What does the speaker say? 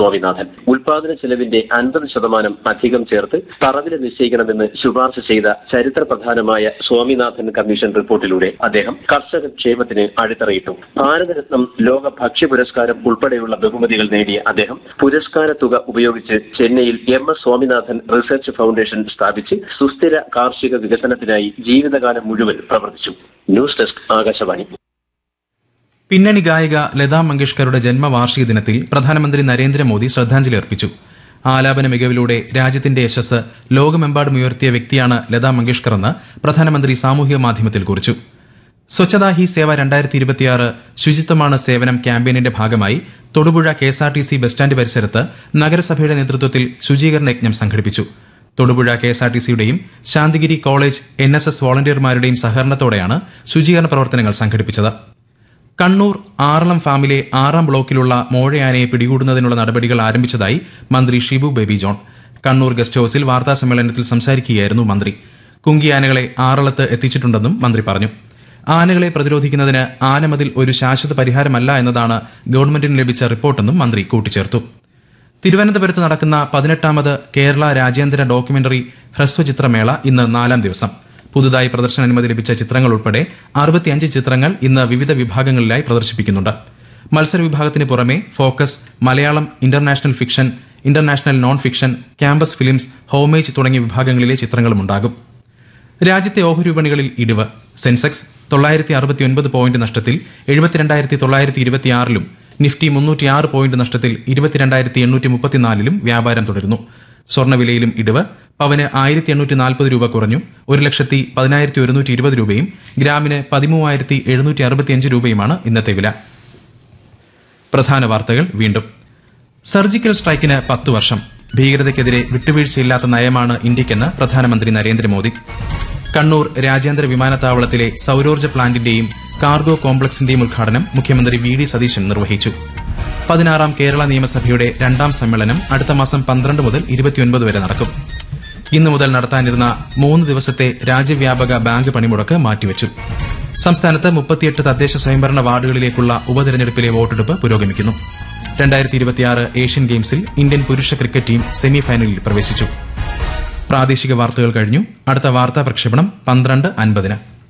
സ്വാമിനാഥൻ ഉൽപാദന ചെലവിന്റെ അൻപത് ശതമാനം അധികം ചേർത്ത് തറവില നിശ്ചയിക്കണമെന്ന് ശുപാർശ ചെയ്ത ചരിത്ര പ്രധാനമായ സ്വാമിനാഥൻ കമ്മീഷൻ റിപ്പോർട്ടിലൂടെ അദ്ദേഹം കർഷക ക്ഷേമത്തിന് അടിത്തറയിട്ടു ഭാരതരത്നം ലോക ഭക്ഷ്യ പുരസ്കാരം ഉൾപ്പെടെയുള്ള ബഹുമതികൾ നേടിയ അദ്ദേഹം പുരസ്കാര തുക ഉപയോഗിച്ച് ചെന്നൈയിൽ M S Swaminathan research foundation സ്ഥാപിച്ച് സുസ്ഥിര കാർഷിക വികസനത്തിനായി ജീവിതകാലം മുഴുവൻ പ്രവർത്തിച്ചു ന്യൂസ് ഡെസ്ക് ആകാശവാണി പിന്നണി ഗായിക ലതാ മങ്കേഷ്കറുടെ ജന്മവാർഷിക ദിനത്തിൽ പ്രധാനമന്ത്രി നരേന്ദ്രമോദി ശ്രദ്ധാഞ്ജലി അർപ്പിച്ചു ആലാപന മികവിലൂടെ രാജ്യത്തിന്റെ യശസ് ലോകമെമ്പാടും ഉയർത്തിയ വ്യക്തിയാണ് ലതാ മങ്കേഷ്കർ എന്ന് പ്രധാനമന്ത്രി സാമൂഹിക മാധ്യമത്തിൽ കുറിച്ചു സ്വച്ഛതാ ഹി സേവ രണ്ടായിരത്തി ഇരുപത്തിയാറ് ശുചിത്വമാണ് സേവനം ക്യാമ്പയിനിന്റെ ഭാഗമായി Thodupuzha K S R T C bus stand പരിസരത്ത് നഗരസഭയുടെ നേതൃത്വത്തിൽ ശുചീകരണ യജ്ഞം സംഘടിപ്പിച്ചു Thodupuzha K S R T സിയുടെയും Santhigiri college N S S വോളണ്ടിയർമാരുടെയും സഹകരണത്തോടെയാണ് ശുചീകരണ പ്രവർത്തനങ്ങൾ സംഘടിപ്പിച്ചത് കണ്ണൂർ ആറളം ഫാമിലെ ആറാം ബ്ലോക്കിലുള്ള മോഴയാനയെ പിടികൂടുന്നതിനുള്ള നടപടികൾ ആരംഭിച്ചതായി മന്ത്രി ഷിബു ബേബി ജോൺ കണ്ണൂർ ഗസ്റ്റ് ഹൌസിൽ വാർത്താ സമ്മേളനത്തിൽ സംസാരിക്കുകയായിരുന്നു മന്ത്രി കുങ്കിയാനകളെ ആറളത്ത് എത്തിച്ചിട്ടുണ്ടെന്നും മന്ത്രി പറഞ്ഞു ആനകളെ പ്രതിരോധിക്കുന്നതിന് ആനമതിൽ ഒരു ശാശ്വത പരിഹാരമല്ല എന്നതാണ് ഗവൺമെന്റിന് ലഭിച്ച റിപ്പോർട്ടെന്നും മന്ത്രി കൂട്ടിച്ചേർത്തു തിരുവനന്തപുരത്ത് നടക്കുന്ന പതിനെട്ടാമത് കേരള രാജ്യാന്തര ഡോക്യുമെന്ററി ഹ്രസ്വചിത്രമേള ഇന്ന് നാലാം ദിവസം പുതുതായി പ്രദർശനാനുമതി ലഭിച്ച ചിത്രങ്ങൾ ഉൾപ്പെടെ അറുപത്തിയഞ്ച് ചിത്രങ്ങൾ ഇന്ന് വിവിധ വിഭാഗങ്ങളിലായി പ്രദർശിപ്പിക്കുന്നുണ്ട് മത്സര വിഭാഗത്തിന് പുറമെ focus Malayalam international fiction international non fiction campus films homage തുടങ്ങിയ വിഭാഗങ്ങളിലെ ചിത്രങ്ങളുമുണ്ടാകും രാജ്യത്തെ ഓഹരി വിപണികളിൽ ഇടിവ് സെൻസെക്സ് തൊള്ളായിരത്തി അറുപത്തിയൊൻപത് പോയിന്റ് നഷ്ടത്തിൽ എഴുപത്തിരണ്ടായിരത്തി തൊള്ളായിരത്തി ഇരുപത്തിയാറിലും നിഫ്റ്റി മുന്നൂറ്റിയാറ് പോയിന്റ് നഷ്ടത്തിൽ ഇരുപത്തിരണ്ടായിരത്തി എണ്ണൂറ്റി മുപ്പത്തിനാലിലും വ്യാപാരം തുടരുന്നു സ്വർണ്ണവിലയിലും ഇടിവ് പവന് ആയിരത്തി എണ്ണൂറ്റി നാൽപ്പത് രൂപ കുറഞ്ഞു ഒരു ലക്ഷത്തി പതിനായിരത്തി ഒരുന്നൂറ്റി ഇരുപത് രൂപയും ഗ്രാമിന് പതിമൂവായിരത്തി എഴുന്നൂറ്റി അറുപത്തിയഞ്ച് രൂപയുമാണ് ഇന്നത്തെ വില പ്രധാന വാർത്തകൾ വീണ്ടും സർജിക്കൽ സ്ട്രൈക്കിന് പത്ത് വർഷം ഭീകരതയ്ക്കെതിരെ വിട്ടുവീഴ്ചയില്ലാത്ത നയമാണ് ഇന്ത്യക്കെന്ന് പ്രധാനമന്ത്രി നരേന്ദ്രമോദി കണ്ണൂർ രാജ്യാന്തര വിമാനത്താവളത്തിലെ സൌരോർജ്ജ പ്ലാന്റിന്റെയും കാർഗോ കോംപ്ലക്സിന്റെയും ഉദ്ഘാടനം മുഖ്യമന്ത്രി വി ഡി സതീശൻ നിർവഹിച്ചു പതിനാറാം കേരള നിയമസഭയുടെ രണ്ടാം സമ്മേളനം അടുത്ത മാസം പന്ത്രണ്ട് മുതൽ ഇരുപത്തിയൊൻപത് വരെ നടക്കും ഇന്നു മുതൽ നടത്താനിരുന്ന മൂന്ന് ദിവസത്തെ രാജ്യവ്യാപക ബാങ്ക് പണിമുടക്ക് മാറ്റിവച്ചു സംസ്ഥാനത്ത് മുപ്പത്തിയെട്ട് തദ്ദേശ സ്വയംഭരണ വാർഡുകളിലേക്കുള്ള ഉപതെരഞ്ഞെടുപ്പിലെ വോട്ടെടുപ്പ് പുരോഗമിക്കുന്നു രണ്ടായിരത്തി ഇരുപത്തിയാറ് ഏഷ്യൻ ഗെയിംസിൽ ഇന്ത്യൻ പുരുഷ ക്രിക്കറ്റ് ടീം സെമിഫൈനലിൽ പ്രവേശിച്ചു പ്രാദേശിക വാർത്തകൾ കഴിഞ്ഞു അടുത്ത വാർത്താ പ്രക്ഷേപണം പന്ത്രണ്ട് അൻപതിന്